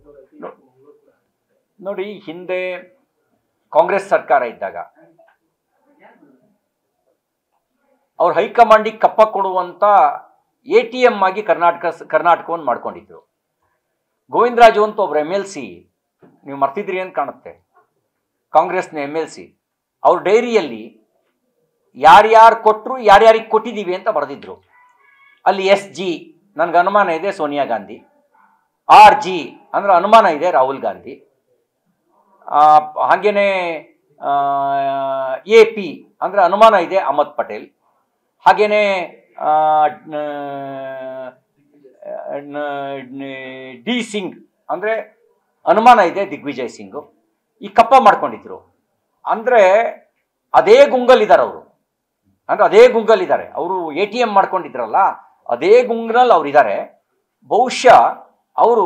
ನೋಡಿ ಹಿಂದೆ ಕಾಂಗ್ರೆಸ್ ಸರ್ಕಾರ ಇದ್ದಾಗ ಅವ್ರು ಹೈಕಮಾಂಡಿಗೆ ಕಪ್ಪ ಕೊಡುವಂತ ಎ ಟಿ ಎಂ ಆಗಿ ಕರ್ನಾಟಕ ಕರ್ನಾಟಕವನ್ನು ಮಾಡ್ಕೊಂಡಿದ್ರು ಗೋವಿಂದರಾಜು ಅಂತ ಒಬ್ರು ಎಮ್ ಎಲ್ ಸಿ ನೀವು ಮರ್ತಿದ್ರಿ ಅಂತ ಕಾಣುತ್ತೆ ಕಾಂಗ್ರೆಸ್ನ ಎಮ್ ಎಲ್ ಸಿ ಅವ್ರ ಡೈರಿಯಲ್ಲಿ ಯಾರ್ಯಾರು ಕೊಟ್ಟರು ಯಾರ್ಯಾರಿಗೆ ಕೊಟ್ಟಿದ್ದೀವಿ ಅಂತ ಬರೆದಿದ್ರು ಅಲ್ಲಿ ಎಸ್ ಜಿ ನನಗೆ ಅನುಮಾನ ಇದೆ ಸೋನಿಯಾ ಗಾಂಧಿ ಆರ್ ಜಿ ಅಂದ್ರೆ ಅನುಮಾನ ಇದೆ ರಾಹುಲ್ ಗಾಂಧಿ ಆ, ಹಾಗೇನೆ ಎ ಪಿ ಅಂದ್ರೆ ಅನುಮಾನ ಇದೆ ಅಹಮದ್ ಪಟೇಲ್ ಹಾಗೇನೆ ಆ, ನ- ನ- ನ- ಡಿ ಸಿಂಗ್ ಅಂದ್ರೆ ಅನುಮಾನ ಇದೆ ದಿಗ್ವಿಜಯ್ ಸಿಂಗ್ ಈ ಕಪ್ಪ ಮಾಡ್ಕೊಂಡಿದ್ರು ಅಂದ್ರೆ ಅದೇ ಗುಂಗಲ್ ಇದ್ದಾರೆ ಅವರು ಅಂದ್ರೆ ಅದೇ ಗುಂಗಲ್ ಇದ್ದಾರೆ ಅವರು ಎ ಟಿ ಎಂ ಮಾಡ್ಕೊಂಡಿದ್ರಲ್ಲ ಅದೇ ಗುಂಗ್ನಲ್ಲಿ ಅವ್ರು ಇದ್ದಾರೆ ಬಹುಶಃ ಅವರು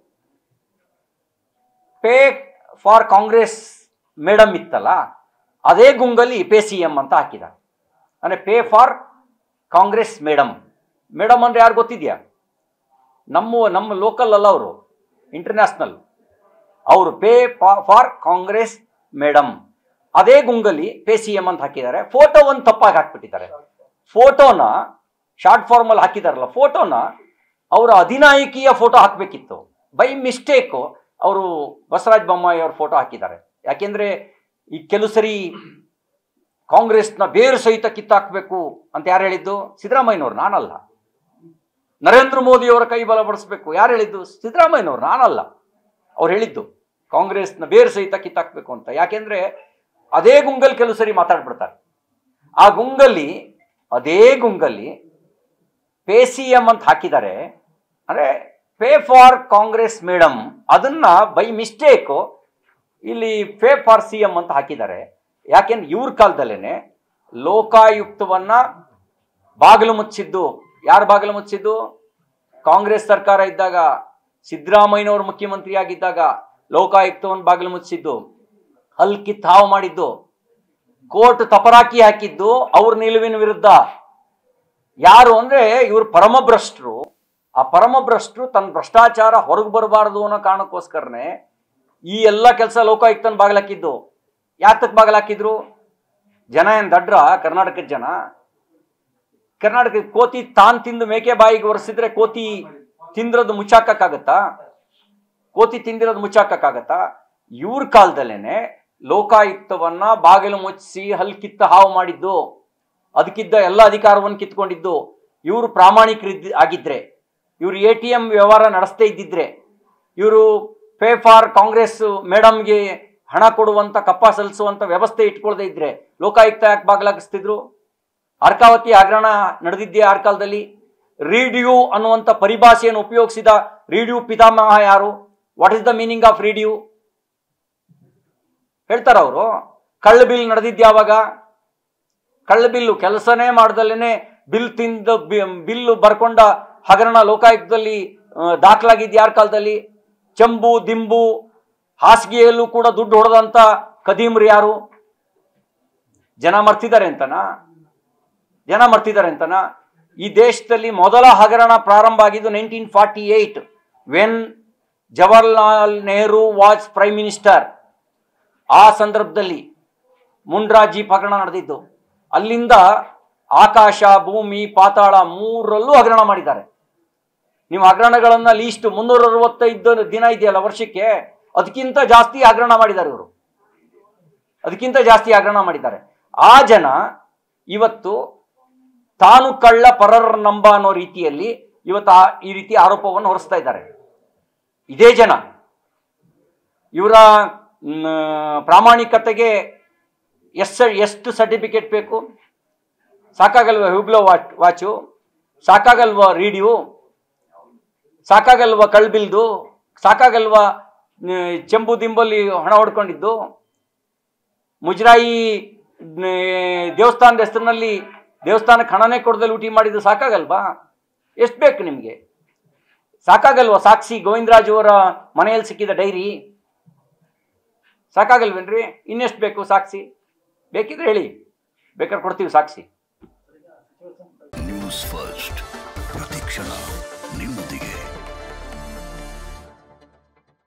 ಪೇ ಫಾರ್ ಕಾಂಗ್ರೆಸ್ ಮೇಡಮ್ ಇತ್ತಲ್ಲ ಅದೇ ಗುಂಗಲ್ಲಿ ಪೇ ಸಿ ಎಂ ಅಂತ ಹಾಕಿದ್ದಾರೆ ಅಂದರೆ pay for Congress madam madam ಅಂದ್ರೆ ಯಾರು ಗೊತ್ತಿದೆಯಾ ನಮ್ಮ ನಮ್ಮ ಲೋಕಲ್ ಅಲ್ಲ ಅವರು ಇಂಟರ್ನ್ಯಾಷನಲ್ ಅವರು ಪೇ ಫಾರ್ ಕಾಂಗ್ರೆಸ್ ಮೇಡಮ್ ಅದೇ ಗುಂಗಲಿ ಪೇ ಸಿ ಎಂ ಅಂತ ಹಾಕಿದ್ದಾರೆ ಫೋಟೋ ಒಂದು ತಪ್ಪಾಗಿ ಹಾಕ್ಬಿಟ್ಟಿದ್ದಾರೆ ಫೋಟೋನ ಶಾರ್ಟ್ ಫಾರ್ಮಲ್ಲಿ ಹಾಕಿದಾರಲ್ಲ ಫೋಟೋನ ಅವರ ಅಧಿನಾಯಕಿಯ ಫೋಟೋ ಹಾಕಬೇಕಿತ್ತು ಬೈ ಮಿಸ್ಟೇಕು ಅವರು ಬಸವರಾಜ ಬೊಮ್ಮಾಯಿ ಅವ್ರ ಫೋಟೋ ಹಾಕಿದ್ದಾರೆ ಯಾಕೆಂದ್ರೆ ಈ ಕೆಲವು ಸರಿ ಕಾಂಗ್ರೆಸ್ನ ಬೇರು ಸಹಿತ ಕಿತ್ತಾಕ್ಬೇಕು ಅಂತ ಯಾರು ಹೇಳಿದ್ದು ಸಿದ್ದರಾಮಯ್ಯನವ್ರು ನಾನಲ್ಲ ನರೇಂದ್ರ ಮೋದಿ ಅವರ ಕೈ ಬಲಪಡಿಸ್ಬೇಕು ಯಾರು ಹೇಳಿದ್ದು ಸಿದ್ದರಾಮಯ್ಯನವ್ರು ನಾನಲ್ಲ ಅವ್ರು ಹೇಳಿದ್ದು ಕಾಂಗ್ರೆಸ್ನ ಬೇರು ಸಹಿತ ಕಿತ್ತಾಕ್ಬೇಕು ಅಂತ ಯಾಕೆಂದ್ರೆ ಅದೇ ಗುಂಗಲ್ ಕೆಲವು ಸರಿ ಮಾತಾಡ್ಬಿಡ್ತಾರೆ ಆ ಗುಂಗಲ್ಲಿ ಅದೇ ಗುಂಗಲ್ಲಿ ಪೇ ಸಿ ಎಂ ಅಂತ ಹಾಕಿದ್ದಾರೆ ಅಂದ್ರೆ ಪೇ ಫಾರ್ ಕಾಂಗ್ರೆಸ್ ಮೇಡಮ್ ಅದನ್ನ ಬೈ ಮಿಸ್ಟೇಕು ಇಲ್ಲಿ ಪೇ ಫಾರ್ ಸಿ ಎಂ ಅಂತ ಹಾಕಿದ್ದಾರೆ ಯಾಕೆಂದ್ರೆ ಇವ್ರ ಕಾಲದಲ್ಲೇನೆ ಲೋಕಾಯುಕ್ತವನ್ನ ಬಾಗಿಲು ಮುಚ್ಚಿದ್ದು ಯಾರು ಬಾಗಿಲು ಮುಚ್ಚಿದ್ದು ಕಾಂಗ್ರೆಸ್ ಸರ್ಕಾರ ಇದ್ದಾಗ ಸಿದ್ದರಾಮಯ್ಯನವರು ಮುಖ್ಯಮಂತ್ರಿ ಆಗಿದ್ದಾಗ ಲೋಕಾಯುಕ್ತವನ್ನು ಬಾಗಿಲು ಮುಚ್ಚಿದ್ದು ಹಲ್ ಕಿತ್ ಹಾವು ಮಾಡಿದ್ದು ಕೋರ್ಟ್ ತಪರಾಕಿ ಹಾಕಿದ್ದು ಅವ್ರ ನಿಲುವಿನ ವಿರುದ್ಧ ಯಾರು ಅಂದ್ರೆ ಇವರು ಪರಮಭ್ರಷ್ಟರು ಆ ಪರಮಭ್ರಷ್ಟರು ತನ್ನ ಭ್ರಷ್ಟಾಚಾರ ಹೊರಗೆ ಬರಬಾರದು ಅನ್ನೋ ಕಾರಣಕ್ಕೋಸ್ಕರನೇ ಈ ಎಲ್ಲ ಕೆಲಸ ಲೋಕಾಯುಕ್ತನ ಬಾಗಿಲಾಕಿದ್ದು ಯಾತಕ್ ಬಾಗಿಲಾಕಿದ್ರು ಜನ ಏನ್ ದಡ್ರ ಕರ್ನಾಟಕದ ಜನ ಕರ್ನಾಟಕದ ಕೋತಿ ತಾನ್ ತಿಂದು ಮೇಕೆ ಬಾಯಿಗೆ ಒರೆಸಿದ್ರೆ ಕೋತಿ ತಿಂದಿರೋದು ಮುಚ್ಚಾಕಕ್ಕಾಗತ್ತಾ ಕೋತಿ ತಿಂದಿರೋದು ಮುಚ್ಚಾಕಕ್ಕಾಗತ್ತಾ ಇವ್ರ ಕಾಲದಲ್ಲೇನೆ ಲೋಕಾಯುಕ್ತವನ್ನ ಬಾಗಿಲು ಮುಚ್ಚಿಸಿ ಹಲ್ ಕಿತ್ತ ಹಾವು ಮಾಡಿದ್ದು ಅದಕ್ಕಿದ್ದ ಎಲ್ಲ ಅಧಿಕಾರವನ್ನು ಕಿತ್ಕೊಂಡಿದ್ದು ಇವರು ಪ್ರಾಮಾಣಿಕರಿದ್ದ ಆಗಿದ್ರೆ ಇವರು ಎ ಟಿ ಎಂ ವ್ಯವಹಾರ ನಡೆಸ್ತೇ ಇದ್ದಿದ್ರೆ ಇವರು ಪೇ ಫಾರ್ ಕಾಂಗ್ರೆಸ್ ಮೇಡಮ್ಗೆ ಹಣ ಕೊಡುವಂತ ಕಪ್ಪ ಸಲ್ಲಿಸುವಂತ ವ್ಯವಸ್ಥೆ ಇಟ್ಕೊಳ್ದೇ ಇದ್ರೆ ಲೋಕಾಯುಕ್ತ ಯಾಕೆ ಬಾಗಿಲಾಗಿಸ್ತಿದ್ರು ಅರ್ಕಾವತಿ ಹಗರಣ ನಡೆದಿದ್ದೆ ಆ ಕಾಲದಲ್ಲಿ ರೀಡಿಯೋ ಅನ್ನುವಂಥ ಪರಿಭಾಷೆಯನ್ನು ಉಪಯೋಗಿಸಿದ ರೀಡಿಯೋ ಪಿತಾಮಹ ಯಾರು what is the meaning of radio ಹೇಳ್ತಾರ ಅವರು ಕಳ್ಳ ಬಿಲ್ ನಡೆದಿದ್ದು ಯಾವಾಗ ಕಳ್ಳ ಬಿಲ್ಲು ಕೆಲಸನೇ ಮಾಡ್ದಲೇನೆ ಬಿಲ್ ತಿಂದ ಬಿಲ್ಲು ಬರ್ಕೊಂಡ ಹಗರಣ ಲೋಕಾಯುಕ್ತದಲ್ಲಿ ಆ, ದಾಖಲಾಗಿದ್ದು ಯಾರ ಕಾಲದಲ್ಲಿ ಚಂಬು ದಿಂಬು ಹಾಸಿಗೆಯಲ್ಲೂ ಕೂಡ ದುಡ್ಡು ಹೊಡೆದಂತ ಕದೀಮ್ರು ಯಾರು ಜನ ಮರ್ತಿದ್ದಾರೆ ಅಂತನಾ ಜನ ಮರ್ತಿದ್ದಾರೆ ಅಂತನಾ ಈ ದೇಶದಲ್ಲಿ ಮೊದಲ ಹಗರಣ ಪ್ರಾರಂಭ ಆಗಿದ್ದು nineteen forty eight when Jawaharlal Nehru was prime minister ಆ ಸಂದರ್ಭದಲ್ಲಿ ಮುಂಡ್ರಾ ಜೀಪ್ ಹಗರಣ ನಡೆದಿದ್ದು ಅಲ್ಲಿಂದ ಆಕಾಶ ಭೂಮಿ ಪಾತಾಳ ಮೂರರಲ್ಲೂ ಹಗರಣ ಮಾಡಿದ್ದಾರೆ ನೀವು ಹಗರಣಗಳನ್ನ ಲೀಸ್ಟ್ ಮುನ್ನೂರ ಅರವತ್ತೈದು ದಿನ ಇದೆಯಲ್ಲ ವರ್ಷಕ್ಕೆ ಅದಕ್ಕಿಂತ ಜಾಸ್ತಿ ಹಗರಣ ಮಾಡಿದ್ದಾರೆ ಇವರು ಅದಕ್ಕಿಂತ ಜಾಸ್ತಿ ಹಗರಣ ಮಾಡಿದ್ದಾರೆ ಆ ಜನ ಇವತ್ತು ತಾನು ಕಳ್ಳ ಪರರ ನಂಬ ಅನ್ನೋ ರೀತಿಯಲ್ಲಿ ಇವತ್ತು ಆ- ಈ ರೀತಿ ಆರೋಪವನ್ನು ಹೊರಿಸ್ತಾ ಇದ್ದಾರೆ ಇದೇ ಜನ ಇವರ ಮ್, ಪ್ರಾಮಾಣಿಕತೆಗೆ ಎಸ್ ಎಷ್ಟು ಸರ್ಟಿಫಿಕೇಟ್ ಬೇಕು ಸಾಕಾಗಲ್ವ ಹುಬ್ಲೋ ವಾಚ್ ವಾಚು ಸಾಕಾಗಲ್ವ ರೀಡಿಯೋ ಸಾಕಾಗಲ್ವ ಕಳ್ಬಿಲ್ದು ಸಾಕಾಗಲ್ವ ಮ್, ಚೆಂಬು ದಿಂಬಲ್ಲಿ ಹಣ ಹೊಡ್ಕೊಂಡಿದ್ದು ಮುಜರಾಯಿ ಮ್, ದೇವಸ್ಥಾನದ ಹೆಸರಿನಲ್ಲಿ ದೇವಸ್ಥಾನಕ್ಕೆ ಹಣನೇ ಕೊಡದಲ್ಲಿ ಊಟಿ ಮಾಡಿದ್ದು ಸಾಕಾಗಲ್ವಾ ಎಷ್ಟು ಬೇಕು ನಿಮಗೆ ಸಾಕಾಗಲ್ವಾ ಸಾಕ್ಷಿ ಗೋವಿಂದರಾಜು ಅವರ ಮನೆಯಲ್ಲಿ ಸಿಕ್ಕಿದ ಡೈರಿ ಸಾಕಾಗಲ್ವೇನ್ರಿ ಇನ್ನೆಷ್ಟು ಬೇಕು ಸಾಕ್ಷಿ ಬೇಕಿದ್ರೆ ಹೇಳಿ ಬೇಕಾದ್ರೆ ಕೊಡ್ತೀವಿ ಸಾಕ್ಷಿ ನ್ಯೂಸ್ ಫಸ್ಟ್ ಪ್ರತಿಕ್ಷಣ